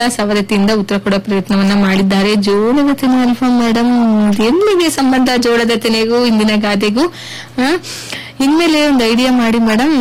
ಸವದತ್ತಿಯಿಂದ ಉತ್ತರ ಕೊಡೋ ಪ್ರಯತ್ನವನ್ನ ಮಾಡಿದ್ದಾರೆ ಜೋಳದ ತೆನೆ ಅಲ್ಫಾ ಮೇಡಮ್ ಎಲ್ಲಿಗೆ ಸಂಬಂಧ ಜೋಳದ ತೆನೆಗೂ ಇಂದಿನ ಗಾದೆಗೂ ಆ, ಇನ್ಮೇಲೆ ಒಂದು ಐಡಿಯಾ ಮಾಡಿ ಮೇಡಮ್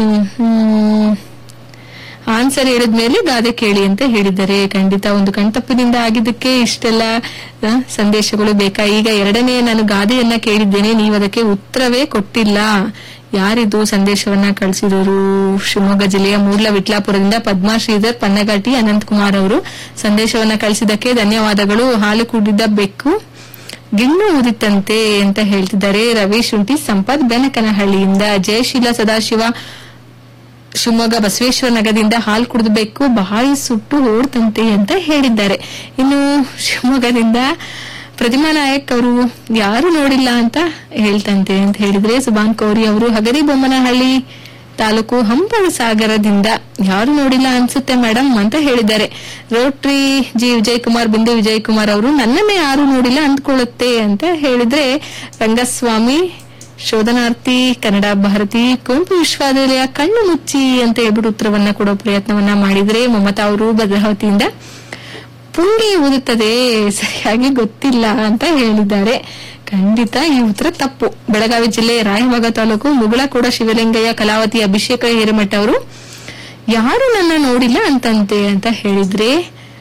ಆನ್ಸರ್ ಹೇಳಿದ್ಮೇಲೆ ಗಾದೆ ಕೇಳಿ ಅಂತ ಹೇಳಿದ್ದಾರೆ ಖಂಡಿತ ಒಂದು ಕಣ್ತಪ್ಪಿನಿಂದ ಆಗಿದ್ದಕ್ಕೆ ಇಷ್ಟೆಲ್ಲ ಆ, ಸಂದೇಶಗಳು ಬೇಕಾ ಈಗ ಎರಡನೇ ನಾನು ಗಾದೆಯನ್ನ ಕೇಳಿದ್ದೇನೆ ನೀವು ಅದಕ್ಕೆ ಉತ್ತರವೇ ಕೊಟ್ಟಿಲ್ಲ ಯಾರಿದು ಸಂದೇಶವನ್ನ ಕಳಿಸಿದವರು ಶಿವಮೊಗ್ಗ ಜಿಲ್ಲೆಯ ಮೂಡ್ಲ ವಿಟ್ಲಾಪುರದಿಂದ ಪದ್ಮಾ ಶ್ರೀಧರ್ ಪನ್ನಗಟ್ಟಿ ಅನಂತ್ ಕುಮಾರ್ ಅವರು ಸಂದೇಶವನ್ನ ಕಳಿಸಿದ್ದಕ್ಕೆ ಧನ್ಯವಾದಗಳು ಹಾಲು ಕುಡಿದ ಬೆಕ್ಕು ಗಿಣ್ಣು ಊದಿತ್ತಂತೆ ಅಂತ ಹೇಳ್ತಿದ್ದಾರೆ ರವಿ ಶುಂಠಿ ಸಂಪತ್ ಬೆನಕನಹಳ್ಳಿಯಿಂದ ಜಯಶೀಲ ಸದಾಶಿವ ಶಿವಮೊಗ್ಗ ಬಸವೇಶ್ವರ ನಗರದಿಂದ ಹಾಲು ಕುಡಿದಬೇಕು ಬಾಯಿ ಸುಟ್ಟು ಓಡ್ತಂತೆ ಅಂತ ಹೇಳಿದ್ದಾರೆ ಇನ್ನು ಶಿವಮೊಗ್ಗದಿಂದ ಪ್ರತಿಮಾ ನಾಯಕ್ ಅವರು ಯಾರು ನೋಡಿಲ್ಲ ಅಂತ ಹೇಳ್ತಂತೆ ಅಂತ ಹೇಳಿದ್ರೆ ಸುಭಾನ್ ಕೌರಿ ಅವರು ಹಗರಿ ಬೊಮ್ಮನಹಳ್ಳಿ ತಾಲೂಕು ಹಂಪಳ ಸಾಗರದಿಂದ ಯಾರು ನೋಡಿಲ್ಲ ಅನ್ಸುತ್ತೆ ಮೇಡಮ್ ಅಂತ ಹೇಳಿದ್ದಾರೆ ರೋಟ್ರಿ ಜಿ ವಿಜಯ್ ಕುಮಾರ್ ಬಿಂದು ವಿಜಯ್ ಕುಮಾರ್ ಅವರು ನನ್ನನ್ನೇ ಯಾರು ನೋಡಿಲ್ಲ ಅಂದ್ಕೊಳ್ಳುತ್ತೆ ಅಂತ ಹೇಳಿದ್ರೆ ರಂಗಸ್ವಾಮಿ ಶೋಧನಾರ್ಥಿ ಕನ್ನಡ ಭಾರತಿ ಕುವೆಂಪು ವಿಶ್ವವಿದ್ಯಾಲಯ ಕಣ್ಣು ಮುಚ್ಚಿ ಅಂತ ಹೇಳ್ಬಿಟ್ಟು ಉತ್ತರವನ್ನ ಕೊಡೋ ಪ್ರಯತ್ನವನ್ನ ಮಾಡಿದ್ರೆ ಮಮತಾ ಅವರು ಭದ್ರಾವತಿಯಿಂದ ಪುಂಗಿ ಊದುತ್ತದೆ ಸರಿಯಾಗಿ ಗೊತ್ತಿಲ್ಲ ಅಂತ ಹೇಳಿದ್ದಾರೆ ಖಂಡಿತ ಈ ಉತ್ತರ ತಪ್ಪು ಬೆಳಗಾವಿ ಜಿಲ್ಲೆ ರಾಯಭಾಗ ತಾಲೂಕು ಮುಗಳಕೋಡ ಶಿವಲಿಂಗಯ್ಯ ಕಲಾವತಿ ಅಭಿಷೇಕ ಹಿರೇಮಠ ಅವರು ಯಾರು ನನ್ನ ನೋಡಿಲ್ಲ ಅಂತಂತೆ ಅಂತ ಹೇಳಿದ್ರೆ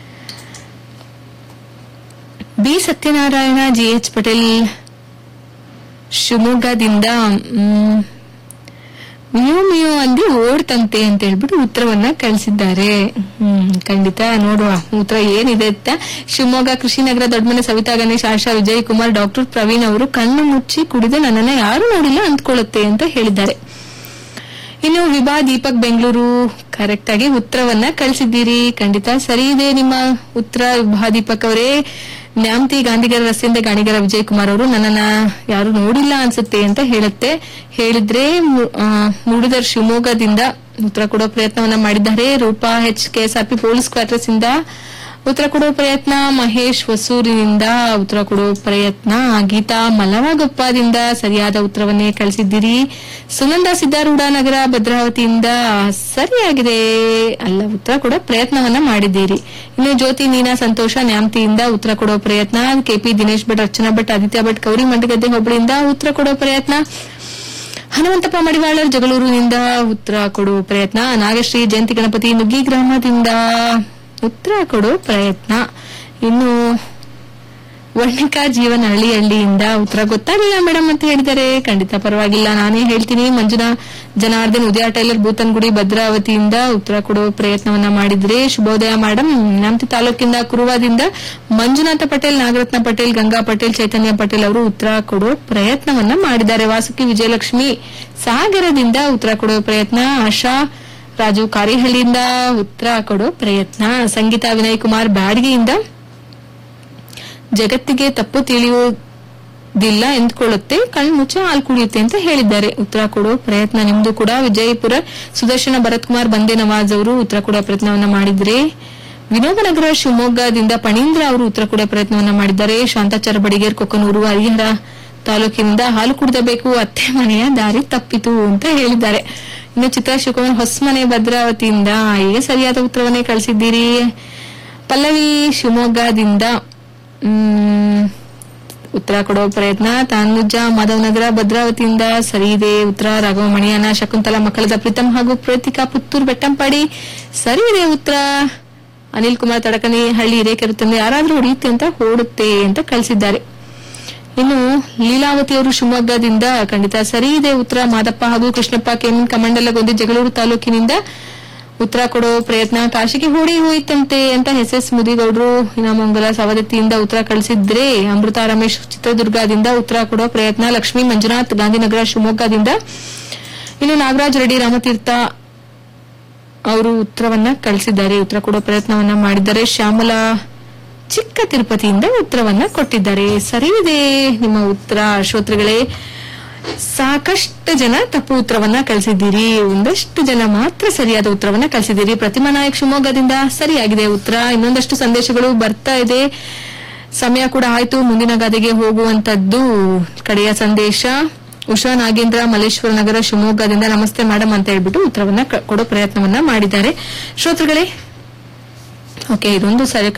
B Satyanarayana G H Patel ಶಿವಮೊಗ್ಗದಿಂದ ಮ್, ಮಿಯೋ ಮಿಯೋ ಅಂದಿ ಓಡ್ತಂತೆ ಅಂತ ಹೇಳ್ಬಿಟ್ಟು ಉತ್ತರವನ್ನ ಕಳಿಸಿದ್ದಾರೆ ಹ್ಮ್ ಖಂಡಿತ ನೋಡುವ ಉತ್ತರ ಏನಿದೆ ಅಂತ ಶಿವಮೊಗ್ಗ ಕೃಷಿನಗರ ದೊಡ್ಡಮನೆ ಸವಿತಾ ಗಣೇಶ್ ಆಶಾ ವಿಜಯ್ ಕುಮಾರ್ ಡಾಕ್ಟರ್ ಪ್ರವೀಣ್ ಅವರು ಕಣ್ಣು ಮುಚ್ಚಿ ಕುಡಿದು ನನ್ನನ್ನ ಯಾರು ನೋಡಿಲ್ಲ ಅಂದ್ಕೊಳ್ಳುತ್ತೆ ಅಂತ ಹೇಳಿದ್ದಾರೆ ಇನ್ನು ವಿಭಾ ದೀಪಕ್ ಬೆಂಗಳೂರು ಕರೆಕ್ಟ್ ಆಗಿ ಉತ್ತರವನ್ನ ಕಳಿಸಿದ್ದೀರಿ ಖಂಡಿತ ಸರಿ ಇದೆ ನಿಮ್ಮ ಉತ್ತರ ವಿಭಾ ದೀಪಕ್ ಅವರೇ ನ್ಯಾಮತಿ ಗಾಂಧಿಗರ ರಸ್ತೆಯಿಂದ ಗಾಣಿಗರ ವಿಜಯ್ ಕುಮಾರ್ ಅವರು ನನ್ನನ್ನ ಯಾರು ನೋಡಿಲ್ಲ ಅನ್ಸುತ್ತೆ ಅಂತ ಹೇಳುತ್ತೆ ಹೇಳಿದ್ರೆ ಮು- ಆ, ಮುರುಡದರ್ ಶಿವಮೊಗ್ಗದಿಂದ ಉತ್ತರ ಕೊಡೋ ಪ್ರಯತ್ನವನ್ನ ಮಾಡಿದ್ದಾರೆ Roopa H KSRP police quarters ಇಂದ ಉತ್ತರ ಕೊಡೋ ಪ್ರಯತ್ನ ಮಹೇಶ್ ಹೊಸೂರಿನಿಂದ ಉತ್ತರ ಕೊಡೋ ಪ್ರಯತ್ನ ಗೀತಾ ಮಲ್ಲವಗೊಪ್ಪದಿಂದ ಸರಿಯಾದ ಉತ್ತರವನ್ನೇ ಕಳಿಸಿದ್ದೀರಿ ಸುನಂದ ಸಿದ್ದಾರೂಢ ನಗರ ಭದ್ರಾವತಿಯಿಂದ ಸರಿಯಾಗಿದೆ ಅಲ್ಲ ಉತ್ತರ ಕೊಡೋ ಪ್ರಯತ್ನವನ್ನ ಮಾಡಿದ್ದೀರಿ ಇನ್ನು ಜ್ಯೋತಿ ನೀನಾ ಸಂತೋಷ ನ್ಯಾಮತಿಯಿಂದ ಉತ್ತರ ಕೊಡೋ ಪ್ರಯತ್ನ ಕೆಪಿ ದಿನೇಶ್ ಭಟ್ ಅರ್ಚನಾ ಭಟ್ ಆದಿತ್ಯ ಭಟ್ ಗೌರಿ ಮಂಡಗದ್ದೆ ಹೋಬಳಿಯಿಂದ ಉತ್ತರ ಕೊಡೋ ಪ್ರಯತ್ನ ಹನುಮಂತಪ್ಪ ಮಡಿವಾಳರ್ ಜಗಳೂರಿನಿಂದ ಉತ್ತರ ಕೊಡೋ ಪ್ರಯತ್ನ ನಾಗಶ್ರೀ ಜಯಂತಿ ಗಣಪತಿ ನುಗ್ಗಿ ಗ್ರಾಮದಿಂದ ಉತ್ತರ ಕೊಡೋ ಪ್ರಯತ್ನ ಇನ್ನು ವರ್ಣಿಕಾ ಜೀವನ ಹಳ್ಳಿ ಹಳ್ಳಿಯಿಂದ ಉತ್ತರ ಗೊತ್ತಾಗಿಲ್ಲ ಮೇಡಮ್ ಅಂತ ಹೇಳಿದ್ದಾರೆ ಖಂಡಿತ ಪರವಾಗಿಲ್ಲ ನಾನೇ ಹೇಳ್ತೀನಿ ಮಂಜುನಾ ಜನಾರ್ದನ್ ಉದಯ ಟೈಲರ್ ಬೂತನ್ಗುಡಿ ಭದ್ರಾವತಿಯಿಂದ ಉತ್ತರ ಕೊಡೋ ಪ್ರಯತ್ನವನ್ನ ಮಾಡಿದ್ರೆ ಶುಭೋದಯ ಮೇಡಮ್ ನಮ್ತಿ ತಾಲೂಕಿಂದ ಕುರುವಾದಿಂದ ಮಂಜುನಾಥ ಪಟೇಲ್ ನಾಗರತ್ನ ಪಟೇಲ್ ಗಂಗಾ ಪಟೇಲ್ ಚೈತನ್ಯ ಪಟೇಲ್ ಅವರು ಉತ್ತರ ಕೊಡೋ ಪ್ರಯತ್ನವನ್ನ ಮಾಡಿದ್ದಾರೆ ವಾಸುಕಿ ವಿಜಯಲಕ್ಷ್ಮಿ ಸಾಗರದಿಂದ ಉತ್ತರ ಕೊಡೋ ಪ್ರಯತ್ನ ಆಶಾ ರಾಜು ಕಾರಿಹಳ್ಳಿಯಿಂದ ಉತ್ತರ ಕೊಡೋ ಪ್ರಯತ್ನ ಸಂಗೀತ ವಿನಯ್ ಕುಮಾರ್ ಬ್ಯಾಡಗಿಯಿಂದ ಜಗತ್ತಿಗೆ ತಪ್ಪು ತಿಳಿಯುವುದಿಲ್ಲ ಎಂದುಕೊಳ್ಳುತ್ತೆ ಕಣ್ಮುಚ್ಚ ಹಾಲು ಕುಡಿಯುತ್ತೆ ಅಂತ ಹೇಳಿದ್ದಾರೆ ಉತ್ತರ ಕೊಡೋ ಪ್ರಯತ್ನ ನಿಮ್ದು ಕೂಡ ವಿಜಯಪುರ ಸುದರ್ಶನ ಭರತ್ ಕುಮಾರ್ ಬಂದೆ ನವಾಜ್ ಅವರು ಉತ್ತರ ಕೊಡೋ ಪ್ರಯತ್ನವನ್ನ ಮಾಡಿದ್ರೆ ವಿನೋದನಗರ ಶಿವಮೊಗ್ಗದಿಂದ ಪಣೀಂದ್ರ ಅವರು ಉತ್ತರ ಕೊಡೋ ಪ್ರಯತ್ನವನ್ನ ಮಾಡಿದ್ದಾರೆ ಶಾಂತಾಚಾರ ಬಡಿಗೇರ್ ಕೊಕ್ಕನೂರು ಹರಿಹರ ತಾಲೂಕಿನಿಂದ ಹಾಲು ಕುಡಿದಬೇಕು ಅತ್ತೆ ಮನೆಯ ದಾರಿ ತಪ್ಪಿತು ಅಂತ ಹೇಳಿದ್ದಾರೆ ಇನ್ನು ಚಿತ್ರ ಶಿವಕುಮಾರ್ ಹೊಸಮನೆ ಭದ್ರಾವತಿಯಿಂದ ಈಗ ಸರಿಯಾದ ಉತ್ತರವನ್ನೇ ಕಳಿಸಿದ್ದೀರಿ ಪಲ್ಲವಿ ಶಿವಮೊಗ್ಗದಿಂದ ಮ್, ಉತ್ತರ ಕೊಡೋ ಪ್ರಯತ್ನ ತಾನುಜ ಮಾಧವನಗರ ಭದ್ರಾವತಿಯಿಂದ ಸರಿ ಇದೆ ಉತ್ತರ ರಾಘವ ಮಣಿಯನ ಶಕುಂತಲಾ ಮಕ್ಕಳದ ಪ್ರೀತಮ್ ಹಾಗೂ ಪ್ರತಿಕಾ ಪುತ್ತೂರು ಬೆಟ್ಟಂಪಾಡಿ ಸರಿ ಇದೆ ಉತ್ತರ ಅನಿಲ್ ಕುಮಾರ್ ತಡಕನಿ ಹಳ್ಳಿ ಹಿರೇಕೆರುತ್ತಂದ್ರೆ ಯಾರಾದ್ರೂ ಹೊಡೆಯುತ್ತೆ ಅಂತ ಓಡುತ್ತೆ ಅಂತ ಕಳಿಸಿದ್ದಾರೆ ಇನ್ನು ಲೀಲಾವತಿ ಅವರು ಶಿವಮೊಗ್ಗದಿಂದ ಖಂಡಿತ ಸರಿ ಇದೆ ಉತ್ತರ ಮಾದಪ್ಪ ಹಾಗೂ ಕೃಷ್ಣಪ್ಪ ಕೆಎಂ ಕಮಂಡಲಗೊಂದಿ ಜಗಳೂರು ತಾಲೂಕಿನಿಂದ ಉತ್ತರ ಕೊಡೋ ಪ್ರಯತ್ನ ಕಾಶಿಗೆ ಹೂಡಿ ಹೋಯ್ತಂತೆ ಅಂತ ಎಸ್ ಎಸ್ ಮುದಿಗೌಡರು ಇನಾಮಂಗಲ ಸವದತ್ತಿಯಿಂದ ಉತ್ತರ ಕಳಿಸಿದ್ರೆ ಅಮೃತ ರಮೇಶ್ ಚಿತ್ರದುರ್ಗದಿಂದ ಉತ್ತರ ಕೊಡೋ ಪ್ರಯತ್ನ ಲಕ್ಷ್ಮೀ ಮಂಜುನಾಥ್ ಗಾಂಧಿನಗರ ಶಿವಮೊಗ್ಗದಿಂದ ಇನ್ನು ನಾಗರಾಜ್ ರೆಡ್ಡಿ ರಾಮತೀರ್ಥ ಅವರು ಉತ್ತರವನ್ನ ಕಳಿಸಿದ್ದಾರೆ ಉತ್ತರ ಕೊಡೋ ಪ್ರಯತ್ನವನ್ನ ಮಾಡಿದ್ದಾರೆ ಶ್ಯಾಮಲಾ ಚಿಕ್ಕ ತಿರುಪತಿಯಿಂದ ಉತ್ತರವನ್ನ ಕೊಟ್ಟಿದ್ದಾರೆ ಸರಿ ಇದೆ ನಿಮ್ಮ ಉತ್ತರ ಶ್ರೋತೃಗಳೇ ಸಾಕಷ್ಟು ಜನ ತಪ್ಪು ಉತ್ತರವನ್ನ ಕಳಿಸಿದ್ದೀರಿ ಒಂದಷ್ಟು ಜನ ಮಾತ್ರ ಸರಿಯಾದ ಉತ್ತರವನ್ನ ಕಳಿಸಿದ್ದೀರಿ ಪ್ರತಿಮಾ ನಾಯಕ್ ಶಿವಮೊಗ್ಗದಿಂದ ಸರಿಯಾಗಿದೆ ಉತ್ತರ ಇನ್ನೊಂದಷ್ಟು ಸಂದೇಶಗಳು ಬರ್ತಾ ಇದೆ ಸಮಯ ಕೂಡ ಆಯ್ತು ಮುಂದಿನ ಗಾದೆಗೆ ಹೋಗುವಂತದ್ದು ಕಡೆಯ ಸಂದೇಶ ಉಷಾ ನಾಗೇಂದ್ರ ಮಲ್ಲೇಶ್ವರ ನಗರ ಶಿವಮೊಗ್ಗದಿಂದ ನಮಸ್ತೆ ಮೇಡಮ್ ಅಂತ ಹೇಳ್ಬಿಟ್ಟು ಉತ್ತರವನ್ನ ಕ- ಕೊಡೋ ಪ್ರಯತ್ನವನ್ನ ಮಾಡಿದ್ದಾರೆ ಶ್ರೋತೃಗಳೇ ಓಕೆ ಇದೊಂದು ಸರಿ